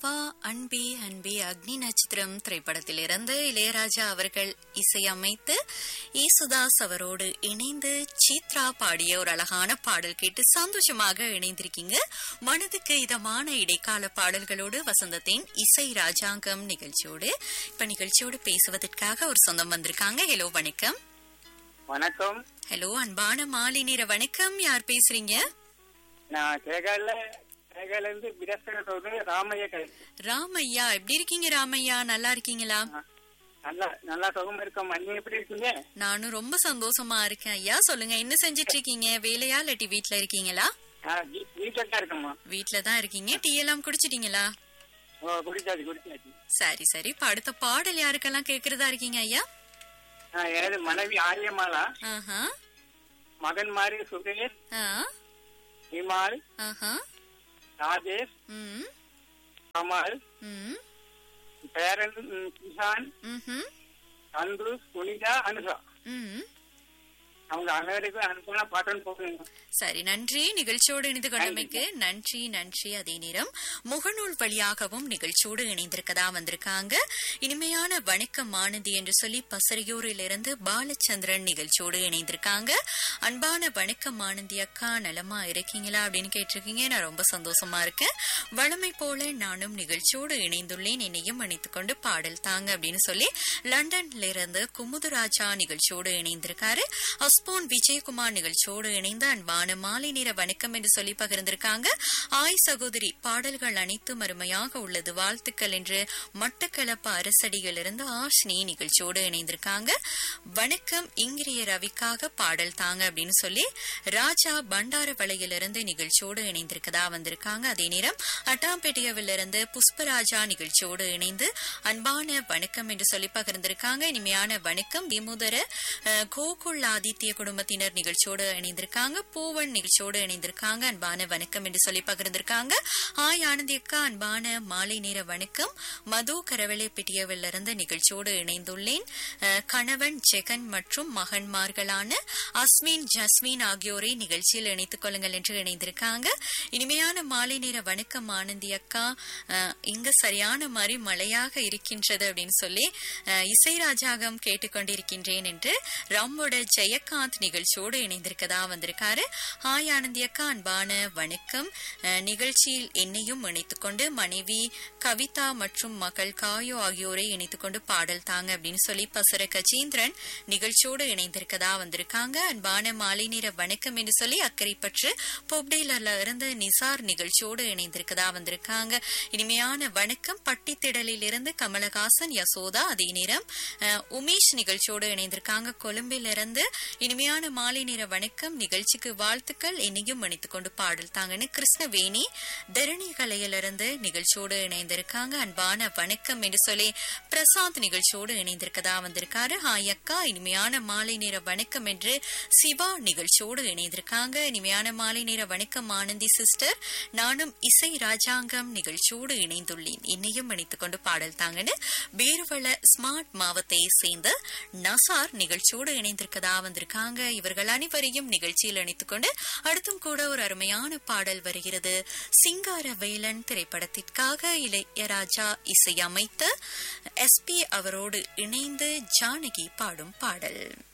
அப்பா அன்பே அன்பே அக்னி நட்சத்திரம் திரைப்படத்திலிருந்து இளையராஜா அவர்கள் இசையமைத்து ஈசுதாஸ் அவரோடு இணைந்து சித்ரா பாடிய ஒரு அழகான பாடல் கேட்டு சந்தோஷமாக இணைந்திருக்கீங்க மனதுக்கு இதமான இடைக்கால பாடல்களோடு வசந்தத்தின் இசை ராஜாங்கம் நிகழ்ச்சியோடு இப்ப நிகழ்ச்சியோடு பேசுவதற்காக ஒரு சொந்தம் வந்திருக்காங்க ஹலோ வணக்கம் வணக்கம் ஹலோ அன்பான மாலை நேர வணக்கம் யார் பேசுறீங்க நான் கேகால கேகால இருந்து பிரசன சொல்றது ராமையா கை ராமையா எப்படி இருக்கீங்க ராமையா நல்லா இருக்கீங்களா நல்லா நல்லா சுகமா இருக்கோம் நீங்க எப்படி இருக்கீங்க நானும் ரொம்ப சந்தோஷமா இருக்கேன் ஐயா சொல்லுங்க என்ன செஞ்சிட்டு இருக்கீங்க வேலையா இல்லாட்டி வீட்ல இருக்கீங்களா நான் வீ- வீட்டுல தான் இருக்கேம்மா வீட்ல தான் இருக்கீங்க டீ எல்லாம் குடிச்சிட்டீங்களா ஓ குடிச்சாச்சு குடிச்சாச்சு சரி சரி இப்ப அடுத்த பாடல் யாருக்கெல்லாம் கேக்குறதா இருக்கீங்க ஐயா நான் எனது மனைவி ஆரியமாலா ஆஹா மகன் மாதிரி சுரேஷ் ஆ, இமால் ஆஹா ராஜேஷ் ம் கமால் ம் பேரன் ம், கிஷான் ம்ஹும், சந்துரு புனிதா அனுஷா ம் அவங்க அனைவருக்கும் அனுப்பினா பாட்டுன்னு போடுங்க சரி நன்றி நிகழ்ச்சியோடு இணைந்து கொண்டமைக்கு நன்றி நன்றி அதே நேரம் முகநூல் வழியாகவும் நிகழ்ச்சியோடு இணைந்திருக்கதா வந்திருக்காங்க இனிமையான வணக்கம் ஆனந்தி என்று சொல்லி பசறையூரிலிருந்து பாலச்சந்திரன் நிகழ்ச்சியோடு இணைந்திருக்காங்க அன்பான வணக்கம் ஆனந்தி அக்கா நலமா இருக்கீங்களா அப்படின்னு கேட்டிருக்கீங்க நான் ரொம்ப சந்தோஷமா இருக்கேன் வழமை போல நானும் நிகழ்ச்சியோடு இணைந்துள்ளேன் என்னையும் இணைத்துக் கொண்டு பாடல் தாங்க அப்படின்னு சொல்லி லண்டன்ல இருந்து குமுதுராஜா நிகழ்ச்சியோடு இணைந்திருக்காரு அஸ்போன் விஜயகுமார் நிகழ்ச்சியோடு இணைந்து அன்பான மாலை நேர வணக்கம் என்று சொல்லி பகிர்ந்திருக்காங்க ஆய் சகோதரி பாடல்கள் அனைத்தும் அருமையாக உள்ளது வாழ்த்துக்கள் என்று மட்டக்களப்பு அரசடியிலிருந்து ஆஷ்னி நிகழ்ச்சியோடு இணைந்திருக்காங்க வணக்கம் இங்கிரிய ரவிக்காக பாடல் தாங்க அப்படின்னு சொல்லி ராஜா பண்டாரவளையிலிருந்து நிகழ்ச்சியோடு இணைந்திருக்கதா வந்திருக்காங்க அதே நேரம் அட்டாம்பேட்டையவிலிருந்து புஷ்பராஜா நிகழ்ச்சியோடு இணைந்து அன்பான வணக்கம் என்று சொல்லி பகிர்ந்திருக்காங்க இனிமையான வணக்கம் விமுதர அஹ், கோகுல் ஆதித்ய குடும்பத்தினர் நிகழ்ச்சியோடு இணைந்திருக்காங்க பூவன் நிகழ்ச்சியோடு இணைந்திருக்காங்க அன்பான வணக்கம் என்று சொல்லி பகிர்ந்திருக்காங்க ஆய் ஆனந்தி அக்கா அன்பான மாலை நேர வணக்கம் மது கரவளை பிட்டியவிலிருந்து நிகழ்ச்சியோடு இணைந்துள்ளேன் அஹ், கணவன் ஜெகன் மற்றும் மகன்மார்களான அஸ்மின் ஜஸ்மின் ஆகியோரை நிகழ்ச்சியில் இணைத்துக் கொள்ளுங்கள் என்று இணைந்திருக்காங்க இனிமையான மாலை நேர வணக்கம் ஆனந்தி அக்கா அஹ், இங்க சரியான மாதிரி மழையாக இருக்கின்றது அப்படின்னு சொல்லி அஹ், இசை ராஜாகம் கேட்டுக்கொண்டிருக்கின்றேன் என்று ராமோட ஜெயகாந்த் நிகழ்ச்சியோடு இணைந்திருக்கதா வந்திருக்காரு ஹாய் ஆனந்தி அக்கா அன்பான வணக்கம் அஹ், நிகழ்ச்சியில் என்னையும் இணைத்துக் கொண்டு மனைவி கவிதா மற்றும் மகள் காயோ ஆகியோரை இணைத்துக் கொண்டு பாடல் தாங்க அப்படின்னு சொல்லி பசர கஜேந்திரன் நிகழ்ச்சியோடு இணைந்திருக்கதா வந்திருக்காங்க அன்பான மாலை நேர வணக்கம் என்று சொல்லி அக்கறைப்பற்று பொப்டேலர்ல இருந்து நிசார் நிகழ்ச்சியோடு இணைந்திருக்கதா வந்திருக்காங்க இனிமையான வணக்கம் பட்டித்திடலில் இருந்து கமலஹாசன் யசோதா அதே நேரம் அஹ், உமேஷ் நிகழ்ச்சியோடு இணைந்திருக்காங்க கொழும்பில் இருந்து இனிமையான மாலை நேர வணக்கம் நிகழ்ச்சிக்கு வாழ்த்துக்கள் என்னையும் இணைத்துக் கொண்டு பாடல் தாங்கன்னு கிருஷ்ணவேணி தரணி கலையிலிருந்து நிகழ்ச்சியோடு இணைந்திருக்காங்க அன்பான வணக்கம் என்று சொல்லி பிரசாந்த் நிகழ்ச்சியோடு இணைந்திருக்கதா வந்திருக்காரு ஹாய் அக்கா இனிமையான மாலை நேர வணக்கம் என்று சிவா நிகழ்ச்சியோடு இணைந்திருக்காங்க இனிமையான மாலை நேர வணக்கம் ஆனந்தி சிஸ்டர் நானும் இசை ராஜாங்கம் நிகழ்ச்சியோடு இணைந்துள்ளேன் என்னையும் இணைத்துக் கொண்டு பாடல் தாங்கன்னு பேருவள ஸ்மார்ட் மாவத்தை சேர்ந்த நசார் நிகழ்ச்சியோடு இணைந்திருக்கதா வந்திருக்காங்க இவர்கள் அனைவரையும் நிகழ்ச்சியில் இணைத்துக் கொண்டு அடுத்தும் கூட ஒரு அருமையான பாடல் வருகிறது சிங்கார வேலன் திரைப்படத்திற்காக இளையராஜா இசையமைத்த எஸ்பி அவரோடு இணைந்து ஜானகி பாடும் பாடல்